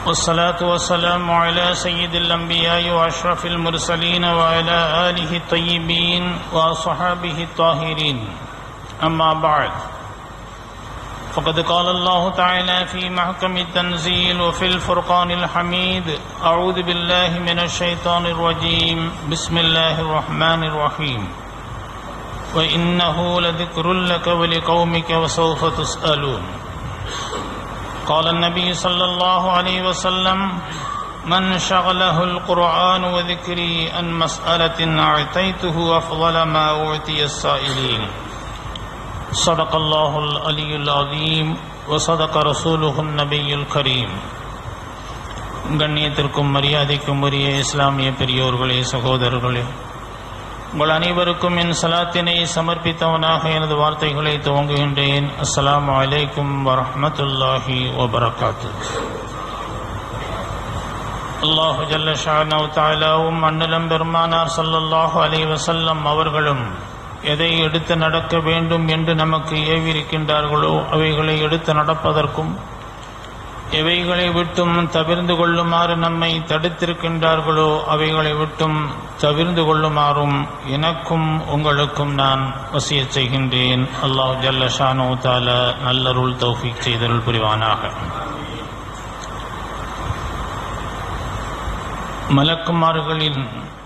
والصلاة والسلام على سيد الأنبياء وأشرف المرسلين وعلى آله الطيبين وصحابه الطاهرين أما بعد فقد قال الله تعالى في محكم التنزيل وفي الفرقان الحميد أعوذ بالله من الشيطان الرجيم بسم الله الرحمن الرحيم وإنه لذكر لك ولقومك وسوف تسألون قال النبي صلى الله عليه وسلم من شغله القرآن وذكري عن مسألة أعطيته أفضل ما أعطي السائلين صدق الله العلي العظيم وصدق رسوله النبي الكريم கண்ணியத்திற்கும் மரியாதைக்கும் உரிய இஸ்லாமிய பெரியோர்களே சகோதரர்களே உங்கள் அனைவருக்கும் என் சலாத்தினை சமர்ப்பித்தவனாக எனது வார்த்தைகளை துவங்குகின்றேன் அஸ்ஸலாமு அலைக்கும் வரஹ்மத்துல்லாஹி வபரகாத்து அல்லாஹு ஜல்ல ஷானவ் தாலாவும் அண்ணலம் பெருமானார் ஸல்லல்லாஹு அலைஹி வஸல்லம் அவர்களும் எதை எடுத்து நடக்க வேண்டும் என்று நமக்கு ஏவிருக்கின்றார்களோ அவைகளை எடுத்து நடப்பதற்கும் எவைகளை விட்டும் தவிர்ந்து கொள்ளுமாறு நம்மை தடுத்திருக்கின்றார்களோ அவைகளை விட்டும் தவிர்ந்து கொள்ளுமாறும் எனக்கும் உங்களுக்கும் நான் வசிய செய்கின்றேன் அல்லாஹ் ஜல்ல ஷானோ தால நல்லருள் தௌஃபிக் செய்தருள் புரிவானாக மலக்குமார்களின்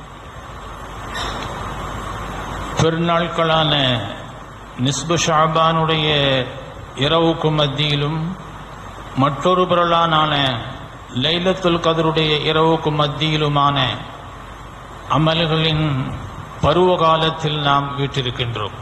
பெருநாட்களான நிஸ்பு ஷாபானுடைய இரவுக்கு மத்தியிலும் மற்றொரு பிறலானான லைலத்துல் கதருடைய இரவுக்கு மத்தியிலுமான அமல்களின் பருவ காலத்தில் நாம் வீட்டிருக்கின்றோம்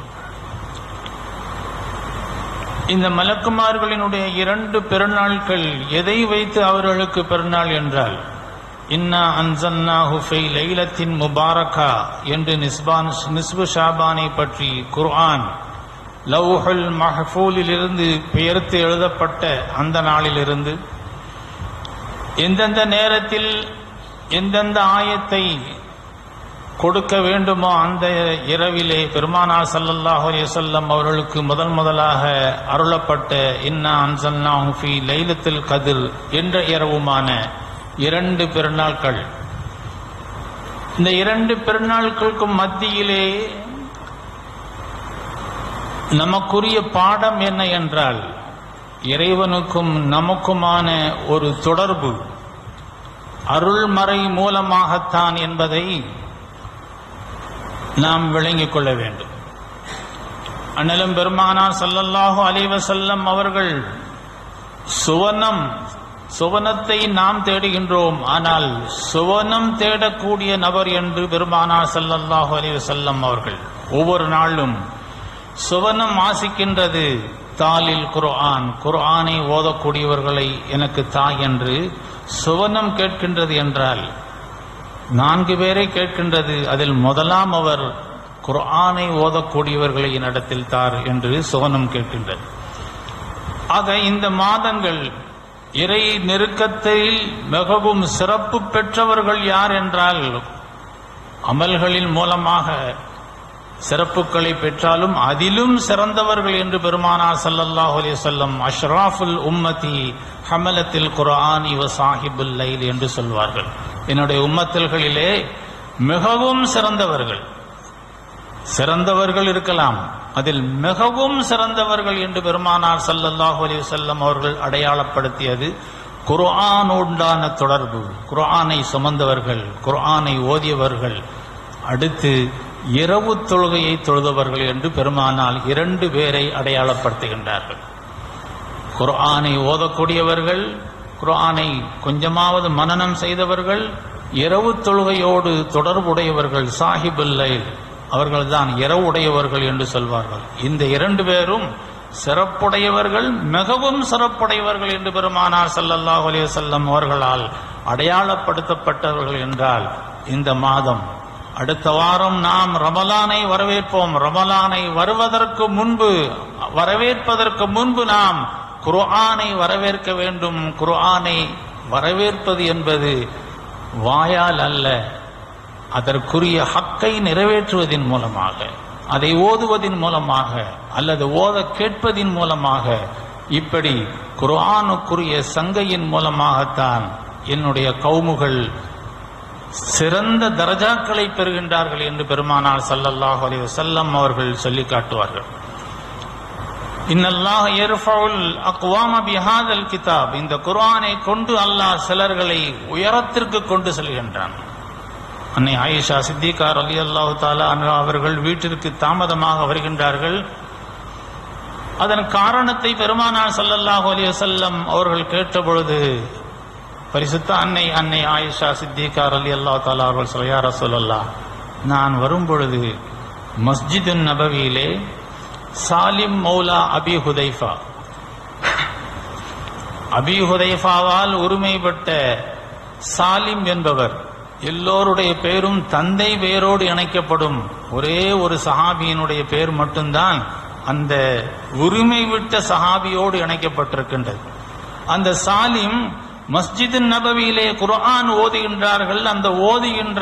இந்த மலக்குமார்களினுடைய இரண்டு பெருநாட்கள் எதை வைத்து அவர்களுக்கு பெருநாள் என்றால் இன்னா அன்சன்னா ஹுஃபை லைலத்தின் முபாரகா என்று நிஸ்பான் நிஸ்பு ஷாபானை பற்றி குர்ஆன் லவ்ஹுல் மஹஃபூலிலிருந்து பெயர்த்து எழுதப்பட்ட அந்த நாளிலிருந்து எந்தெந்த நேரத்தில் எந்தெந்த ஆயத்தை கொடுக்க வேண்டுமோ அந்த இரவிலே பெருமானார் சல்லல்லாஹு அலைஹி வஸல்லம் அவர்களுக்கு முதல் முதலாக அருளப்பட்ட இன்னா அன்சல்னா ஃபி லைலத்துல் கதிர் என்ற இரவுமான இரண்டு பெருநாட்கள் இந்த இரண்டு பெருநாட்களுக்கும் மத்தியிலே நமக்குரிய பாடம் என்ன என்றால் இறைவனுக்கும் நமக்குமான ஒரு தொடர்பு அருள்மறை மூலமாகத்தான் என்பதை நாம் விளங்கிக் கொள்ள வேண்டும் அண்ணலும் பெருமானார் சல்லல்லாஹு அலைவசல்லம் அவர்கள் சுவனம் சுவனத்தை நாம் தேடுகின்றோம் ஆனால் சுவனம் தேடக்கூடிய நபர் என்று பெருமானார் சல்லல்லாஹு அலைவசல்லம் அவர்கள் ஒவ்வொரு நாளும் சுவனம் ஆசிக்கின்றது தாலில் குர்ஆன் குர்ஆனை ஓதக்கூடியவர்களை எனக்கு தா என்று சுவனம் கேட்கின்றது என்றால் நான்கு பேரை கேட்கின்றது அதில் முதலாம் அவர் குர்ஆனை ஓதக்கூடியவர்களை என்னிடத்தில் தார் என்று சுவனம் கேட்கின்றது ஆக இந்த மாதங்கள் இறை நெருக்கத்தில் மிகவும் சிறப்பு பெற்றவர்கள் யார் என்றால் அமல்களின் மூலமாக சிறப்புகளை பெற்றாலும் அதிலும் சிறந்தவர்கள் என்று பெருமானார் சல்லல்லாஹு அலைஹி வஸல்லம் அஷ்ராஃபுல் உம்மதி ஹமலத்தில் குர்ஆனி வ சாஹிபுல் லைல் என்று சொல்வார்கள் என்னுடைய உம்மத்தல்களிலே மிகவும் சிறந்தவர்கள் சிறந்தவர்கள் இருக்கலாம் அதில் மிகவும் சிறந்தவர்கள் என்று பெருமானார் சல்லல்லாஹு அலைஹி வஸல்லம் அவர்கள் அடையாளப்படுத்தியது குர்ஆனோண்டான தொடர்பு குர்ஆனை சுமந்தவர்கள் குர்ஆனை ஓதியவர்கள் அடுத்து இரவு தொழுகையை தொழுதவர்கள் என்று பெருமானால் இரண்டு பேரை அடையாளப்படுத்துகின்றார்கள் குர்ஆனை ஓதக்கூடியவர்கள் குர்ஆனை கொஞ்சமாவது மனனம் செய்தவர்கள் இரவு தொழுகையோடு தொடர்புடையவர்கள் சாஹிபுல்லை அவர்கள்தான் இரவு உடையவர்கள் என்று சொல்வார்கள் இந்த இரண்டு பேரும் சிறப்புடையவர்கள் மிகவும் சிறப்புடையவர்கள் என்று பெருமானார் சல்லல்லாஹு அலைஹி வஸல்லம் அவர்களால் அடையாளப்படுத்தப்பட்டவர்கள் என்றால் இந்த மாதம் அடுத்த வாரம் நாம் ரமலானை வரவேற்போம் ரமலானை வருவதற்கு முன்பு வரவேற்பதற்கு முன்பு நாம் குர்ஆனை வரவேற்க வேண்டும் குர்ஆனை வரவேற்பது என்பது வாயால் அல்ல அதற்குரிய ஹக்கை நிறைவேற்றுவதன் மூலமாக அதை ஓதுவதின் மூலமாக அல்லது ஓத கேட்பதின் மூலமாக இப்படி குர்ஆனுக்குரிய சங்கையின் மூலமாகத்தான் என்னுடைய கவுமுகள் சிறந்த தரஜாக்களை பெறுகின்றார்கள் என்று பெருமானார் ஸல்லல்லாஹு அலைஹி வஸல்லம் அவர்கள் சொல்லி காட்டுவார்கள் இன்னல்லாஹ் யர்ஃபவுல் அக்வாம பிஹாதல் கிதாப் இந்த குர்ஆனை கொண்டு அல்லாஹ் சிலர்களை உயரத்திற்கு கொண்டு செல்கின்றான் அன்னை ஆயிஷா சித்திகா ரலியல்லாஹு தஆலா அன்ஹா அவர்கள் வீட்டிற்கு தாமதமாக வருகின்றார்கள் அதன் காரணத்தை பெருமானார் ஸல்லல்லாஹு அலைஹி வஸல்லம் அவர்கள் கேட்டபொழுது பரிசுத்த அன்னை அன்னை ஆயிஷா சித்திகா ரலியல்லாஹு தஆலா அவர்கள் சொல்ல யா ரசூலல்லாஹ் நான் வரும் பொழுது மஸ்ஜிது நபவியிலே சாலிம் மௌலா அபி ஹுதைஃபா அபி ஹுதைஃபாவால் உரிமைப்பட்ட சாலிம் என்பவர் எல்லோருடைய பேரும் தந்தை பேரோடு இணைக்கப்படும் ஒரே ஒரு சஹாபியினுடைய பேர் மட்டும்தான் அந்த உரிமை விட்ட சஹாபியோடு இணைக்கப்பட்டிருக்கின்றது அந்த சாலிம் மஸ்ஜிது நபவியிலே குர்ஆன் ஓதுகின்றார்கள் அந்த ஓதுகின்ற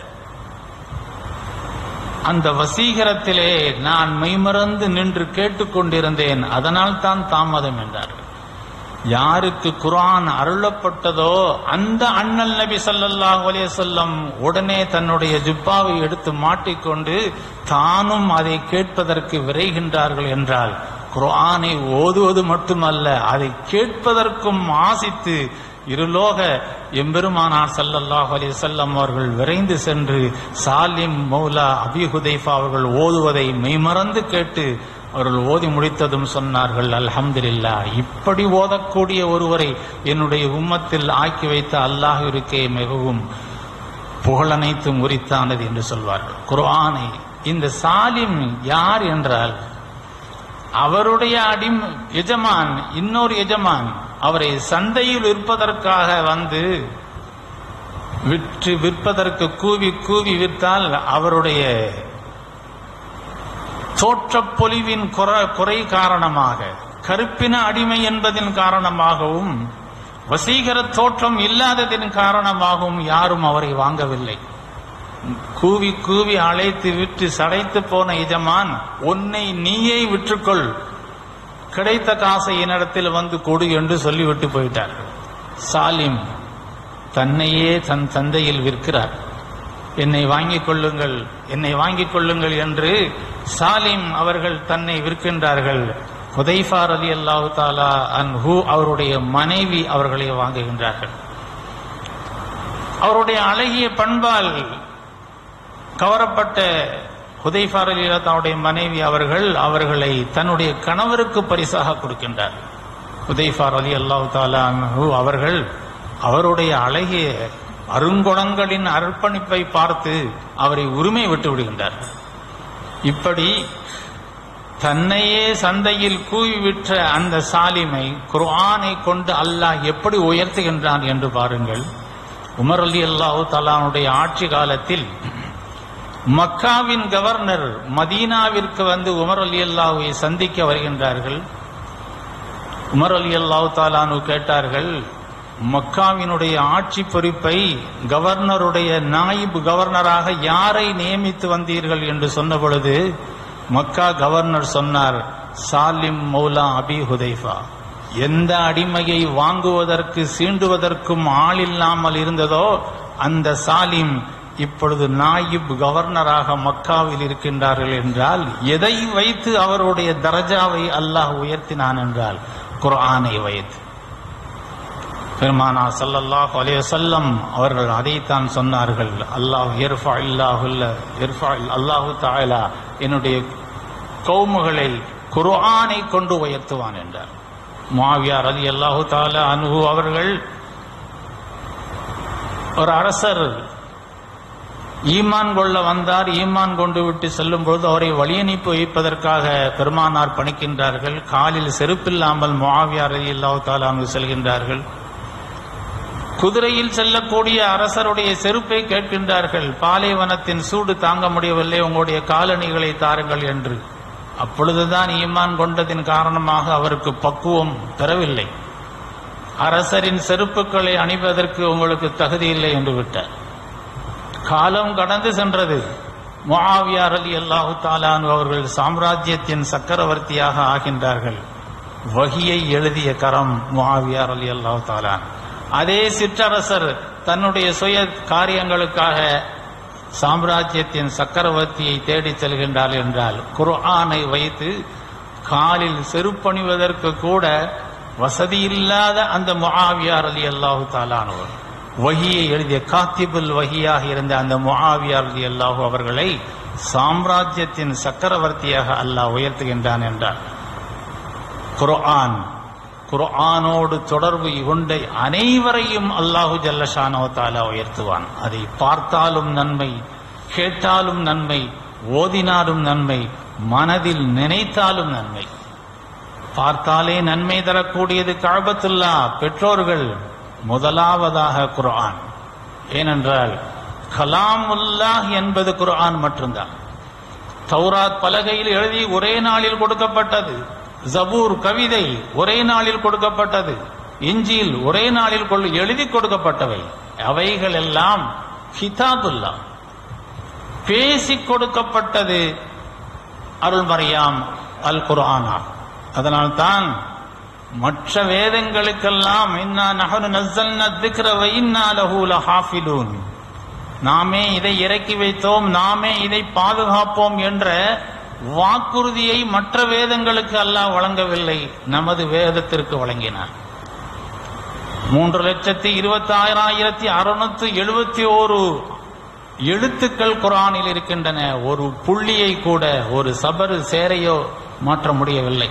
அந்த வசீகரத்திலே நான் மெய்மறந்து நின்று கேட்டுக்கொண்டிருந்தேன் அதனால் தான் தாமதம் என்றார்கள் யாருக்கு குர்ஆன் அருளப்பட்டதோ அந்த அண்ணல் நபி ஸல்லல்லாஹு அலைஹி வஸல்லம் உடனே தன்னுடைய ஜுப்பாவை எடுத்து மாட்டிக்கொண்டு தானும் அதை கேட்பதற்கு விரைகின்றார்கள் என்றால் குர்ஆனை ஓதுவது மட்டுமல்ல அதை கேட்பதற்கும் ஆசித்து இருலோக எம்பெருமானார் ஸல்லல்லாஹு அலைஹி வஸல்லம் அவர்கள் விரைந்து சென்று சாலிம் மௌலா அபி ஹுதைஃபா அவர்கள் ஓதுவதை மெய்மறந்து கேட்டு அவர்கள் ஓதி முடித்ததும் சொன்னார்கள் அல்ஹம்துலில்லா இப்படி ஓதக்கூடிய ஒருவரை என்னுடைய உம்மத்தில் ஆக்கி வைத்த அல்லாஹிற்கே மிகவும் புகழனைத்தும் உரித்தானது என்று சொல்வார்கள் குர்ஆனை இந்த சாலிம் யார் என்றால் அவருடைய அடிம் எஜமான் இன்னொரு எஜமான் அவரை சந்தையில் விற்பதற்காக வந்து விற்று விற்பதற்கு கூவி கூவி விற்றால் அவருடைய தோற்றப் பொலிவின் குற- குறை காரணமாக கருப்பின அடிமை என்பதின் காரணமாகவும் வசீகர தோற்றம் இல்லாததின் காரணமாகவும் யாரும் அவரை வாங்கவில்லை கூவி கூவி அழைத்து விற்று சடைத்து போன எஜமான் உன்னை நீயே விற்றுக்கொள் கிடைத்த காசை என்னிடத்தில் வந்து கொடு என்று சொல்லிவிட்டு போயிட்டார் சாலிம் தன்னையே தன் தந்தையில் விற்கிறார் என்னை வாங்கிக் கொள்ளுங்கள் என்னை வாங்கிக் கொள்ளுங்கள் என்று சாலிம் அவர்கள் தன்னை விற்கின்றார்கள் ஹுதைஃபார் அலி அல்லாஹு தாலா அன்ஹு அவருடைய மனைவி அவர்களை வாங்குகின்றார்கள் அவருடைய அழகிய பண்பால் கவரப்பட்ட ஹுதைஃபார் அலி தன்னுடைய மனைவி அவர்கள் அவர்களை தன்னுடைய கணவருக்கு பரிசாக கொடுக்கின்றார் ஹுதைஃபார் அலி அல்லாஹு தாலா அன்ஹு அவர்கள் அவருடைய அழகிய அருங்குணங்களின் அர்ப்பணிப்பை பார்த்து அவரை உரிமை விட்டு விடுகின்றார் இப்படி தன்னையே சந்தையில் கூவி விற்ற அந்த சாலிமை குர்ஆனை கொண்டு அல்லாஹ் எப்படி உயர்த்துகின்றான் என்று பாருங்கள் உமர் அலி அல்லாஹு தலானுடைய ஆட்சி காலத்தில் மக்காவின் கவர்னர் மதீனாவிற்கு வந்து உமர் அலி அல்லாஹுவை சந்திக்க வருகின்றார்கள் உமர் அலி அல்லாஹு தாலானு கேட்டார்கள் மக்காவினுடைய ஆட்சி பொறுப்பை கவர்னருடைய நாயிப் கவர்னராக யாரை நியமித்து வந்தீர்கள் என்று சொன்ன பொழுது மக்கா கவர்னர் சொன்னார் சாலிம் மௌலா அபி ஹுதைஃபா எந்த அடிமையை வாங்குவதற்கு சீண்டுவதற்கும் ஆள் இல்லாமல் இருந்ததோ அந்த சாலிம் இப்பொழுது நாயிப் கவர்னராக மக்காவில் இருக்கின்றார்கள் என்றால் எதை வைத்து அவருடைய தரஜாவை அல்லாஹ் உயர்த்தினான் என்றால் குர்ஆனை வைத்து பெருமானா ஸல்லல்லாஹு அலைஹி வஸல்லம் அவர்கள் அதைத்தான் சொன்னார்கள் அல்லாஹ் இர்ஃபா இல்லாஹுல்ல இர்ஃபா அல்லாஹு தஆலா என்னுடைய கௌமுகளை குர்ஆனை கொண்டு உயர்த்துவான் என்றார் முஆவியா ரலியல்லாஹு தஆலா அன்ஹு அவர்கள் ஒரு அரசர் ஈமான் கொள்ள வந்தார் ஈமான் கொண்டு விட்டு செல்லும் பொழுது அவரை வழியனுப்பி வைப்பதற்காக பெருமானார் பணிக்கின்றார்கள் காலில் செருப்பில்லாமல் முஆவியா ரலியல்லாஹு தஆலா அன்ஹு செல்கின்றார்கள் குதிரையில் செல்லக்கூடிய அரசருடைய செருப்பை கேட்கின்றார்கள் பாலைவனத்தின் சூடு தாங்க முடியவில்லை உங்களுடைய காலணிகளை தாருங்கள் என்று அப்பொழுதுதான் ஈமான் கொண்டதின் காரணமாக அவருக்கு பக்குவம் பெறவில்லை அரசரின் செருப்புக்களை அணிவதற்கு உங்களுக்கு தகுதி இல்லை என்று விட்டார் காலம் கடந்து சென்றது முஆவியார் அலி அல்லாஹு தாலானு அவர்கள் சாம்ராஜ்யத்தின் சக்கரவர்த்தியாக ஆகின்றார்கள் வகியை எழுதிய கரம் முஆவியார் அலி அல்லாஹு தாலான் அதே சிற்றரசர் தன்னுடைய சுய காரியங்களுக்காக சாம்ராஜ்யத்தின் சக்கரவர்த்தியை தேடிச் செல்கின்றார் என்றால் குர்ஆனை வைத்து காலில் செருப்பணிவதற்கு கூட வசதி இல்லாத அந்த முஆவியார் அலி அல்லாஹு தாலானவர் வகியை எழுதிய காத்திபுல் வகியாக இருந்த அந்த முஆவியார் அலி அல்லாஹு அவர்களை சாம்ராஜ்யத்தின் சக்கரவர்த்தியாக அல்லாஹ் உயர்த்துகின்றான் என்றார் குர்ஆன் குர்ஆனோடு தொடர்பு கொண்ட அனைவரையும் அல்லாஹு ஜல்லஷானோ தாலா உயர்த்துவான் அதை பார்த்தாலும் நன்மை கேட்டாலும் நன்மை ஓதினாலும் நன்மை மனதில் நினைத்தாலும் நன்மை பார்த்தாலே நன்மை தரக்கூடியது கழபத்துல்லா பெற்றோர்கள் முதலாவதாக குர்ஆன் ஏனென்றால் கலாமுல்லாஹ் என்பது குர்ஆன் மட்டும்தான் தௌராத் பலகையில் எழுதி ஒரே நாளில் கொடுக்கப்பட்டது ஜபூர் கவிதை ஒரே நாளில் கொடுக்கப்பட்டது இஞ்சில் ஒரே நாளில் கொள்- எழுதி கொடுக்கப்பட்டவை அவைகள் எல்லாம் கிதாபுல்லா பேசிக் கொடுக்கப்பட்டது அருள்மறையாம் அல் குர்ஆனா அதனால்தான் மற்ற வேதங்களுக்கெல்லாம் இன்னா நஹனு நஸ்ஸல்னா திக்ர வ இன்னா லஹு லஹாஃபிலூன் நாமே இதை இறக்கி வைத்தோம் நாமே இதை பாதுகாப்போம் என்ற வாக்குறுதியை மற்ற வேதங்களுக்கு அல்லாஹ் வழங்கவில்லை நமது வேதத்திற்கு வழங்கினார் மூன்று லட்சத்தி இருபத்தி ஆயிரத்தி அறுநூத்தி எழுபத்தி ஓரு எழுத்துக்கள் குரானில் இருக்கின்றன ஒரு புள்ளியை கூட ஒரு சபரு சேரையோ மாற்ற முடியவில்லை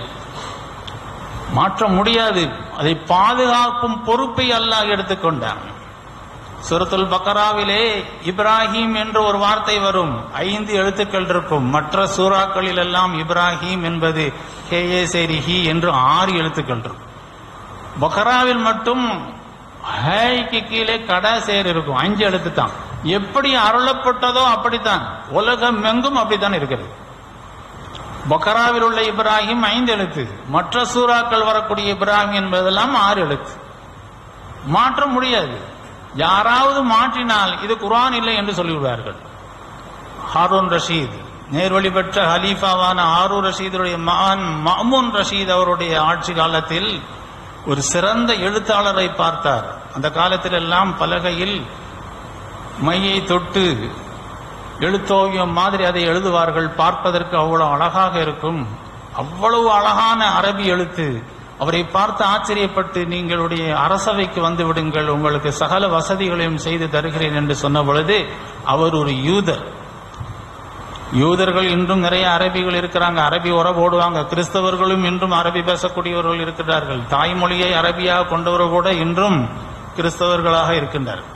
மாற்ற முடியாது அதை பாதுகாக்கும் பொறுப்பை அல்லாஹ் எடுத்துக்கொண்டான் சுரத்துல் பக்கராவிலே இப்ராஹிம் என்ற ஒரு வார்த்தை வரும் ஐந்து எழுத்துக்கள் இருக்கும் மற்ற சூறாக்களில் எல்லாம் இப்ராஹிம் என்பது ஹே ஏ சேரி ஹி என்று ஆறு எழுத்துக்கள் இருக்கும் பக்கராவில் மட்டும் ஹேய்க்கு கீழே கடா சேர் இருக்கும் அஞ்சு எழுத்து தான் எப்படி அருளப்பட்டதோ அப்படித்தான் உலகம் எங்கும் அப்படித்தான் இருக்கிறது பக்கராவில் உள்ள இப்ராஹிம் ஐந்து எழுத்து மற்ற சூறாக்கள் வரக்கூடிய இப்ராஹிம் என்பதெல்லாம் ஆறு எழுத்து மாற்ற முடியாது யாராவது மாற்றினால் இது குர்ஆன் இல்லை என்று சொல்லிவிடுவார்கள் ஹாரூன் ரஷீத் நேர்வழி பெற்ற ஹலீஃபாவான ஹாரூன் ரஷீதுடைய மகன் மஹ்மூன் ரஷீத் அவருடைய ஆட்சி காலத்தில் ஒரு சிறந்த எழுத்தாளரை பார்த்தார் அந்த காலத்தில் எல்லாம் பலகையில் மையை தொட்டு எழுத்தோவியம் மாதிரி அதை எழுதுவார்கள் பார்ப்பதற்கு அவ்வளவு அழகாக இருக்கும் அவ்வளவு அழகான அரபி எழுத்து அவரை பார்த்து ஆச்சரியப்பட்டு நீங்களுடைய அரசவைக்கு வந்து விடுங்கள் உங்களுக்கு சகல வசதிகளையும் செய்து தருகிறேன் என்று சொன்ன பொழுது அவர் ஒரு யூதர் யூதர்கள் இன்றும் நிறைய அரபிகள் இருக்கிறாங்க அரபி உர போடுவாங்க கிறிஸ்தவர்களும் இன்றும் அரபி பேசக்கூடியவர்கள் இருக்கிறார்கள் தாய்மொழியை அரபியாக கொண்டவர் கூட இன்றும் கிறிஸ்தவர்களாக இருக்கின்றார்கள்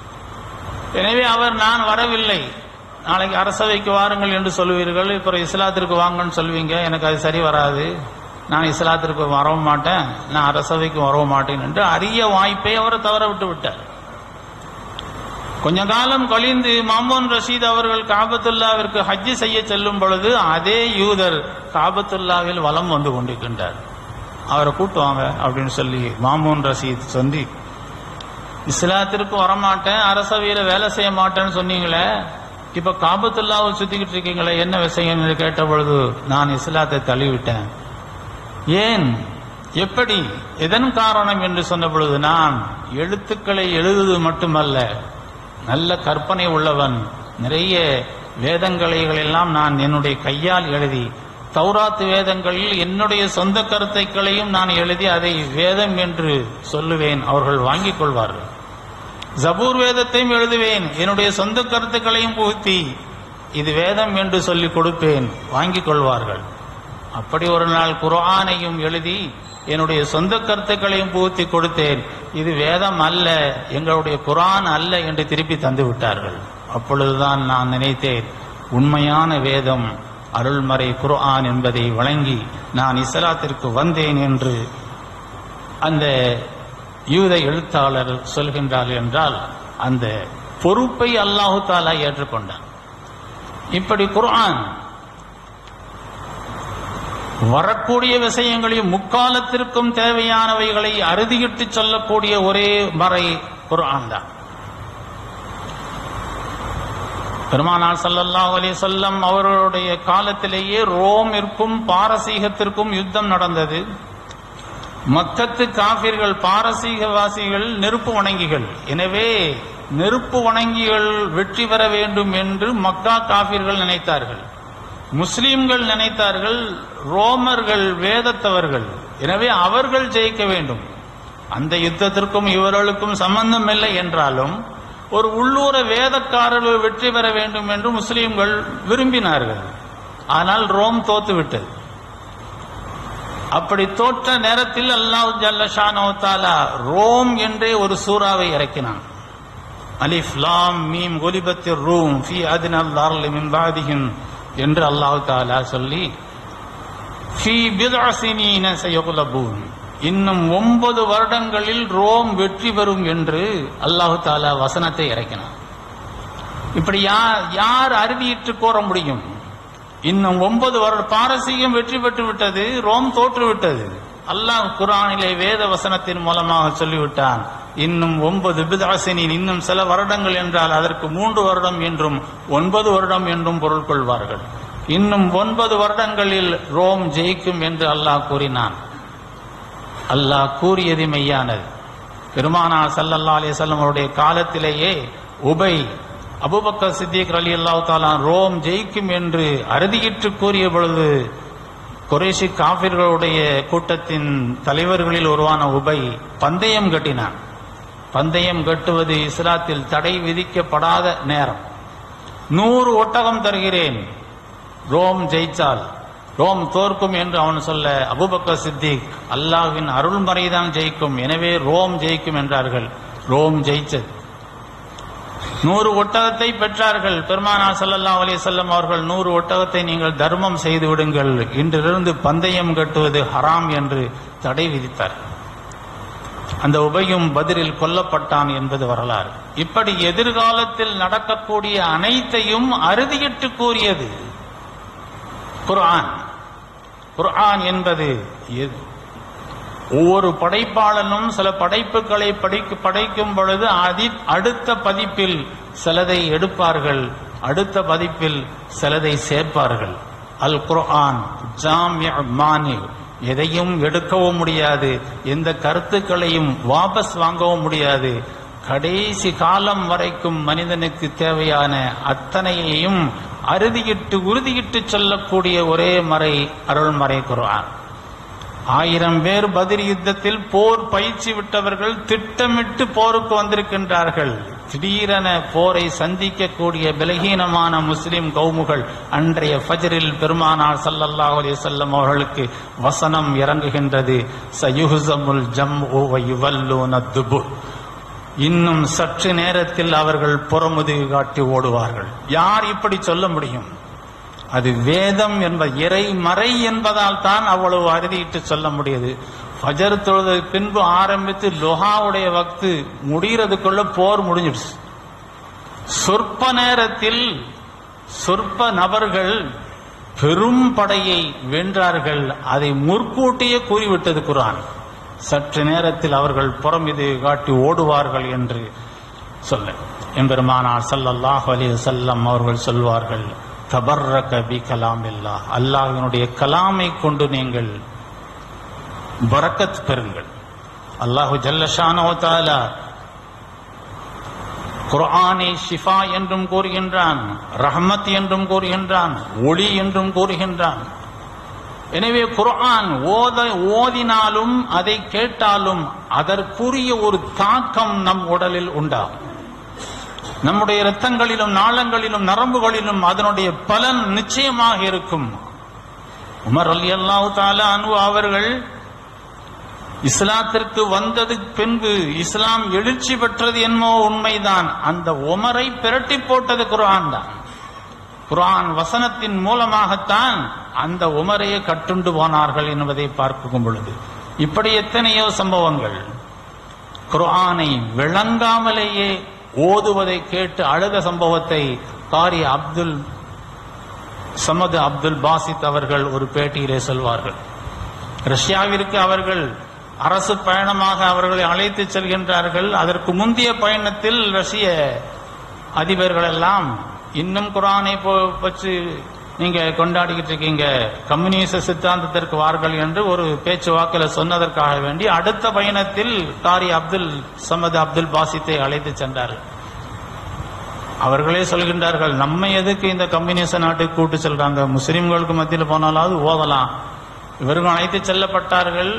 எனவே அவர் நான் வரவில்லை நாளைக்கு அரசவைக்கு வாருங்கள் என்று சொல்லுவீர்கள் இப்போ இஸ்லாத்திற்கு வாங்கன்னு சொல்லுவீங்க எனக்கு அது சரி வராது நான் இஸ்லாத்திற்கு வரவும் மாட்டேன் நான் அரசவைக்கு வரவும் மாட்டேன் என்று அரிய வாய்ப்பை அவர் தவற விட்டு விட்டார் கொஞ்ச காலம் கழிந்து மாமோன் ரஷீத் அவர்கள் காபத்துல்லாவிற்கு ஹஜ்ஜி செய்ய செல்லும் பொழுது அதே யூதர் காபத்துல்லாவில் வலம் வந்து கொண்டிருக்கின்றார் அவரை கூட்டுவாங்க அப்படின்னு சொல்லி மாமோன் ரஷீத் சொல்லி இஸ்லாத்திற்கு வரமாட்டேன் அரசவையில வேலை செய்ய மாட்டேன்னு சொன்னீங்களே இப்ப காபத்துல்லாவை சுத்திக்கிட்டு இருக்கீங்களே என்ன விஷயம் என்று கேட்ட பொழுது நான் இஸ்லாத்தை தள்ளிவிட்டேன் ஏன் எப்படி எதன் காரணம் என்று சொன்ன பொழுது நான் எழுத்துக்களை எழுதுவது மட்டுமல்ல நல்ல கற்பனை உள்ளவன் நிறைய வேதங்களைகள் எல்லாம் நான் என்னுடைய கையால் எழுதி தௌராத் வேதங்களில் என்னுடைய சொந்த கருத்தைகளையும் நான் எழுதி அதை வேதம் என்று சொல்லுவேன் அவர்கள் வாங்கிக் கொள்வார்கள் ஜபூர் வேதத்தையும் எழுதுவேன் என்னுடைய சொந்த கருத்துக்களையும் புகுத்தி இது வேதம் என்று சொல்லி கொடுப்பேன் வாங்கிக் கொள்வார்கள் அப்படி ஒரு நாள் குர்ஆனையும் எழுதி என்னுடைய சொந்த கருத்துக்களையும் புகுத்தி கொடுத்தேன் இது வேதம் அல்ல எங்களுடைய குர்ஆன் அல்ல என்று திருப்பி தந்து விட்டார்கள் அப்பொழுதுதான் நான் நினைத்தேன் உண்மையான வேதம் அருள்மறை குர்ஆன் என்பதை வழங்கி நான் இஸ்லாத்திற்கு வந்தேன் என்று அந்த யூத எழுத்தாளர் சொல்கின்றார் என்றால் அந்த பொறுப்பை அல்லாஹு தாலா ஏற்றுக்கொண்டான் இப்படி குர்ஆன் வரக்கூடிய விஷயங்களையும் முக்காலத்திற்கும் தேவையானவைகளை அறுதியிட்டு சொல்லக்கூடிய ஒரே மறை குர்ஆன் தான் பெருமானார் ஸல்லல்லாஹு அலைஹி வஸல்லம் அவர்களுடைய காலத்திலேயே ரோமிற்கும் பாரசீகத்திற்கும் யுத்தம் நடந்தது மக்கத்து காபிர்கள் பாரசீகவாசிகள் நெருப்பு வணங்கிகள் எனவே நெருப்பு வணங்கிகள் வெற்றி பெற வேண்டும் என்று மக்கா காபிர்கள் நினைத்தார்கள் முஸ்லிம்கள் நினைத்தார்கள் ரோமர்கள் வேதத்தவர்கள் எனவே அவர்கள் ஜெயிக்க வேண்டும் அந்த யுத்தத்திற்கும் இவர்களுக்கும் சம்பந்தம் இல்லை என்றாலும் ஒரு உள்ளூர வேதக்காரர்கள் வெற்றி பெற வேண்டும் என்று முஸ்லிம்கள் விரும்பினார்கள் ஆனால் ரோம் தோத்துவிட்டது அப்படி தோற்ற நேரத்தில் அல்லாஹ் ஜல்லஷானோ தாலா ரோம் என்றே ஒரு சூறாவை இறக்கினான் அலிஃப் லாம் மீம் ஒலிபத்திர் ரூம் ஃபி அதினல் தார்லி மின் பாதிஹிம் என்று அல்லாஹ் தாலா சொல்லி ஃபி பிதாசினீன சயகுலபூன் இன்னும் ஒன்பது வருடங்களில் ரோம் வெற்றி பெறும் என்று அல்லாஹு தாலா வசனத்தை இறக்கினார் இப்படி யார் யார் அறுதியிட்டு கோர முடியும் இன்னும் ஒன்பது வருட பாரசீகம் வெற்றி பெற்று விட்டது ரோம் தோற்று விட்டது அல்லாஹ் குரானிலே வேத வசனத்தின் மூலமாக சொல்லிவிட்டான் இன்னும் ஒன்பது பிதாசினின் இன்னும் சில வருடங்கள் என்றால் அதற்கு மூன்று வருடம் என்றும் ஒன்பது வருடம் என்றும் பொருள் கொள்வார்கள் இன்னும் ஒன்பது வருடங்களில் ரோம் ஜெயிக்கும் என்று அல்லாஹ் கூறினான் அல்லாஹ் கூறியது மெய்யானது பெருமானார் சல்லல்லா அலிசல்லம் அவருடைய காலத்திலேயே உபை அபுபக்கர் சித்திக் அலி அல்லாஹ் தாலா ரோம் ஜெயிக்கும் என்று அறுதியிட்டு கூறிய பொழுது குறைஷி காபிர்களுடைய கூட்டத்தின் தலைவர்களில் ஒருவான உபை பந்தயம் கட்டினான் பந்தயம் கட்டுவது இஸ்லாத்தில் தடை விதிக்கப்படாத நேரம் நூறு ஒட்டகம் தருகிறேன் ரோம் ஜெயிச்சால் ரோம் தோற்கும் என்று அவன் சொல்ல அபுபக்கர் சித்திக் அல்லாஹ்வின் அருள்மறைதான் ஜெயிக்கும் எனவே ரோம் ஜெயிக்கும் என்றார்கள் ரோம் ஜெயிச்சது நூறு ஒட்டகத்தை பெற்றார்கள் பெருமானார் ஸல்லல்லாஹு அலைஹி வஸல்லம் அவர்கள் நூறு ஒட்டகத்தை நீங்கள் தர்மம் செய்து விடுங்கள் இன்றிலிருந்து பந்தயம் கட்டுவது ஹராம் என்று தடை விதித்தார் அந்த உபயும் பதிலில் கொல்லப்பட்டான் என்பது வரலாறு இப்படி எதிர்காலத்தில் நடக்கக்கூடிய அனைத்தையும் அறுதியிட்டு கூறியது குர்ஆன் குர்ஆன் என்பது எது ஒவ்வொரு படைப்பாளனும் சில படைப்புகளை படிக்க படைக்கும் பொழுது அதி அடுத்த பதிப்பில் சிலதை எடுப்பார்கள் அடுத்த பதிப்பில் சிலதை சேர்ப்பார்கள் அல் குர்ஆன் ஜாமிய மானி எதையும் எடுக்கவும் முடியாது எந்த கருத்துக்களையும் வாபஸ் வாங்கவும் முடியாது கடைசி காலம் வரைக்கும் மனிதனுக்கு தேவையான அத்தனையையும் அறுதியிட்டு உறுதியிட்டு சொல்லக்கூடிய ஒரே மறை அருள்மறை குர்ஆன் ஆயிரம் பேர் பதிர் யுத்தத்தில் போர் பயிற்சி விட்டவர்கள் திட்டமிட்டு போருக்கு வந்திருக்கின்றார்கள் திடீரென போரை சந்திக்கக்கூடிய பலகீனமான முஸ்லிம் கவுமுகள் அன்றைய ஃபஜரில் பெருமானார் ஸல்லல்லாஹு அலைஹி வஸல்லம் அவர்களுக்கு வசனம் இறங்குகின்றது சயுஹ்ஸமுல் ஜம்உ வ யுவல்லூன துபுர் இன்னும் சற்று நேரத்தில் அவர்கள் புறமுதுகு காட்டி ஓடுவார்கள் யார் இப்படி சொல்ல முடியும் அது வேதம் என்ப இறை மறை என்பதால் தான் அவ்வளவு அறுதியிட்டு சொல்ல முடியுது ஃபஜர் தொழுது பின்பு ஆரம்பித்து லொஹாவுடைய வக்து முடிகிறதுக்குள்ள போர் முடிஞ்சிடுச்சு சொற்ப நேரத்தில் சொற்ப நபர்கள் பெரும் படையை வென்றார்கள் அதை முற்கூட்டியே கூறிவிட்டது குரான் சற்று நேரத்தில் அவர்கள் புறம் இது காட்டி ஓடுவார்கள் என்று சொல்ல எம்பெருமானார் ஸல்லல்லாஹு அலைஹி வஸல்லம் அவர்கள் சொல்வார்கள் தபர்ரக பி கலாமில்லா அல்லாஹ்வினுடைய கலாமை கொண்டு நீங்கள் பரக்கத் பெறுங்கள் அல்லாஹு ஜல்லஷானோ தாலா குர்ஆனை ஷிஃபா என்றும் கூறுகின்றான் ரஹ்மத் என்றும் கூறுகின்றான் ஒளி என்றும் கூறுகின்றான் எனவே குர்ஆன் ஓத ஓதினாலும் அதை கேட்டாலும் அதற்குரிய ஒரு தாக்கம் நம் உடலில் உண்டாகும் நம்முடைய இரத்தங்களிலும் நாளங்களிலும் நரம்புகளிலும் அதனுடைய பலன் நிச்சயமாக இருக்கும் உமர் அலி அல்லாஹு தாலா அனு அவர்கள் இஸ்லாத்திற்கு வந்தது பின்பு இஸ்லாம் எழுச்சி பெற்றது என்னமோ உண்மைதான் அந்த உமரை பிரட்டி போட்டது குர்ஆன் தான் குர்ஆன் வசனத்தின் மூலமாகத்தான் அந்த உமரையே கட்டுண்டு போனார்கள் என்பதை பார்க்கும் பொழுது இப்படி எத்தனையோ சம்பவங்கள் குர்ஆனை விளங்காமலேயே ஓதுவதை கேட்டு அழுத சம்பவத்தை காரி அப்துல் சமது அப்துல் பாசித் அவர்கள் ஒரு பேட்டியிலே சொல்வார்கள் ரஷ்யாவிற்கு அவர்கள் அரசு பயணமாக அவர்களை அழைத்து செல்கின்றார்கள் அதற்கு முந்தைய பயணத்தில் ரஷ்ய அதிபர்கள் எல்லாம் இன்னும் குரானை போ- பற்றி நீங்க கொண்டாடிக்கிட்டு இருக்கீங்க கம்யூனிச சித்தாந்தத்திற்கு வார்கள் என்று ஒரு பேச்சுவாக்கில் சொன்னதற்காக வேண்டி அடுத்த பயணத்தில் காரி அப்துல் சமது அப்துல் பாசித்தை அழைத்து சென்றார்கள் அவர்களே சொல்கின்றார்கள் நம்ம எதுக்கு இந்த கம்யூனிச நாட்டுக்கு கூட்டு செல்றாங்க முஸ்லிம்களுக்கு மத்தியில் போனாலாவது ஓதலாம் இவர்கள் அழைத்து செல்லப்பட்டார்கள்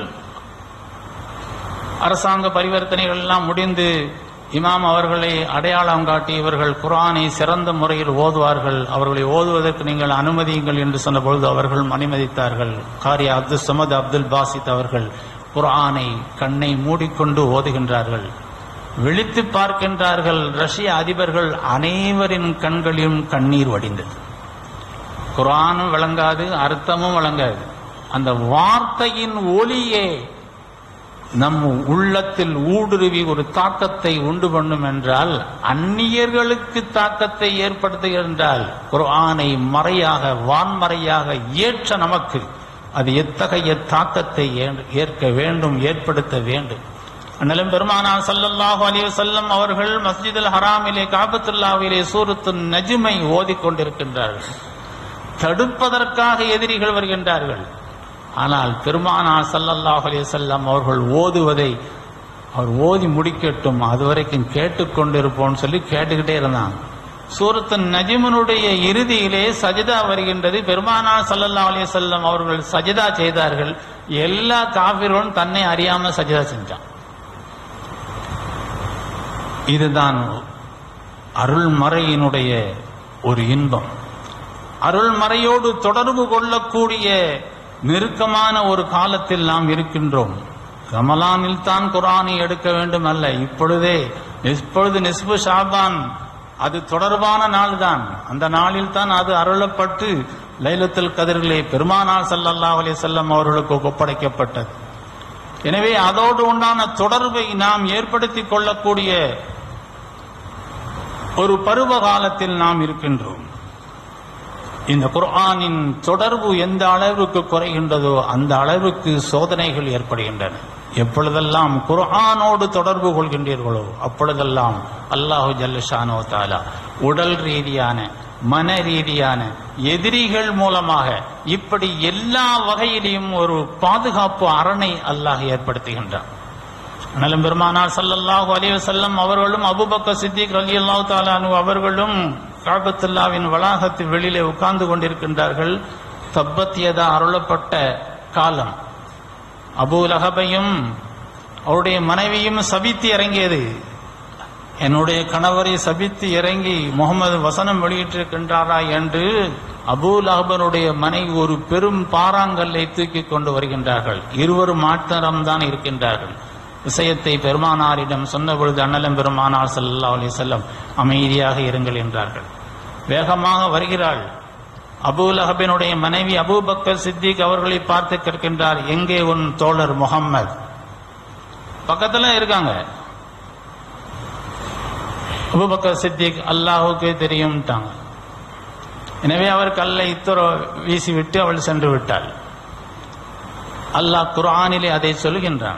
அரசாங்க பரிவர்த்தனைகள் எல்லாம் முடிந்து இமாம் அவர்களை அடையாளம் காட்டி இவர்கள் குரானை சிறந்த முறையில் ஓதுவார்கள் அவர்களை ஓதுவதற்கு நீங்கள் அனுமதியுங்கள் என்று சொன்னபொழுது அவர்கள் அனுமதித்தார்கள் காரி அப்துல் சமத் அப்துல் பாசித் அவர்கள் குரானை கண்ணை மூடிக்கொண்டு ஓதுகின்றார்கள் விழித்து பார்க்கின்றார்கள் ரஷ்ய அதிபர்கள் அனைவரின் கண்களிலும் கண்ணீர் வடிந்தது குரானும் விளங்காது அர்த்தமும் விளங்காது அந்த வார்த்தையின் ஒலியே நம் உள்ளத்தில் ஊடுருவி ஒரு தாக்கத்தை உண்டு பண்ணும் என்றால் அந்நியர்களுக்கு தாக்கத்தை ஏற்படுத்துகின்றால் குர்ஆனை மறையாக வான்மறையாக ஏற்ற நமக்கு அது எத்தகைய தாக்கத்தை ஏ- ஏற்க வேண்டும் ஏற்படுத்த வேண்டும் அண்ணலும் பெருமானார் ஸல்லல்லாஹு அலைஹி வஸல்லம் அவர்கள் மஸ்ஜிதுல் ஹராமிலே காபத்துல்லாவிலே சூரத்து நஜ்மை ஓதிக்கொண்டிருக்கின்றார்கள் தடுப்பதற்காக எதிரிகள் வருகின்றார்கள் ஆனால் பெருமானார் ஸல்லல்லாஹு அலைஹி வஸல்லம் அவர்கள் ஓதுவதை அவர் ஓதி முடிக்கட்டும் அதுவரைக்கும் கேட்டுக்கொண்டிருப்போம்னு சொல்லி கேட்டுக்கிட்டே இருந்தாங்க சூரத்து நஜிமனுடைய இறுதியிலே சஜிதா வருகின்றது பெருமானார் ஸல்லல்லாஹு அலைஹி வஸல்லம் அவர்கள் சஜிதா செய்தார்கள் எல்லா காபிர்களும் தன்னை அறியாம சஜிதா செஞ்சான் இதுதான் அருள்மறையினுடைய ஒரு இன்பம் அருள்மறையோடு தொடர்பு கொள்ளக்கூடிய நெருக்கமான ஒரு காலத்தில் நாம் இருக்கின்றோம் ரமலானில் தான் குரானை எடுக்க வேண்டும் அல்ல இப்பொழுதே இப்பொழுது நிஸ்பு ஷாபான் அது தொடர்பான நாள் தான் அந்த நாளில் தான் அது அருளப்பட்டு லைலத்துல் கதிரிலே பெருமானார் ஸல்லல்லாஹு அலைஹி வஸல்லம் அவர்களுக்கு ஒப்படைக்கப்பட்டது எனவே அதோடு உண்டான தொடர்பை நாம் ஏற்படுத்திக் கொள்ளக்கூடிய ஒரு பருவ காலத்தில் நாம் இருக்கின்றோம் இந்த குர்ஆனின் தொடர்பு எந்த அளவுக்கு குறைகின்றதோ அந்த அளவுக்கு சோதனைகள் ஏற்படுகின்றன எப்பொழுதெல்லாம் குர்ஆனோடு தொடர்பு கொள்கின்றீர்களோ அப்பொழுதெல்லாம் அல்லாஹு ஜல்லஷானோ தாலா உடல் ரீதியான மன ரீதியான எதிரிகள் மூலமாக இப்படி எல்லா வகையிலையும் ஒரு பாதுகாப்பு அரணை அல்லாஹ் ஏற்படுத்துகின்றான் நலம் பெருமானார் ஸல்லல்லாஹு அலைஹி வஸல்லம் அவர்களும் அபூபக்கர் சித்திக் ரலியல்லாஹு தஆலா அன்ஹு அவர்களும் காபத்துல்லாவின் வளாகத்தில் வெளியிலே உட்கார்ந்து கொண்டிருக்கின்றார்கள் தப்பத்தியதா அருளப்பட்ட காலம் அபூ லஹபையும் அவருடைய மனைவியும் சபித்து இறங்கியது என்னுடைய கணவரை சபித்து இறங்கி முகமது வசனம் வெளியிட்டிருக்கின்றாரா என்று அபூ லஹபனுடைய மனைவி ஒரு பெரும் பாறாங்கல்லை தூக்கி கொண்டு வருகின்றார்கள் இருவரும் மாத்திரம்தான் இருக்கின்றார்கள் விஷயத்தை பெருமானாரிடம் சொன்ன பொழுது அண்ணலம் பெருமானார் ஸல்லல்லாஹு அலைஹி வஸல்லம் அமைதியாக இருங்கள் என்றார்கள் வேகமாக வருகிறாள் அபூ லஹபினுடைய மனைவி அபூபக்கர் சித்திக் அவர்களை பார்த்து கேட்கின்றார் எங்கே உன் தோழர் முகம்மது பக்கத்துல இருக்காங்க அபூபக்கர் சித்திக் அல்லாஹுக்கு தெரியும்ட்டாங்க எனவே அவர் கல்லை இத்துற வீசிவிட்டு அவள் சென்று விட்டாள் அல்லாஹ் குர்ஆனிலே அதை சொல்கின்றான்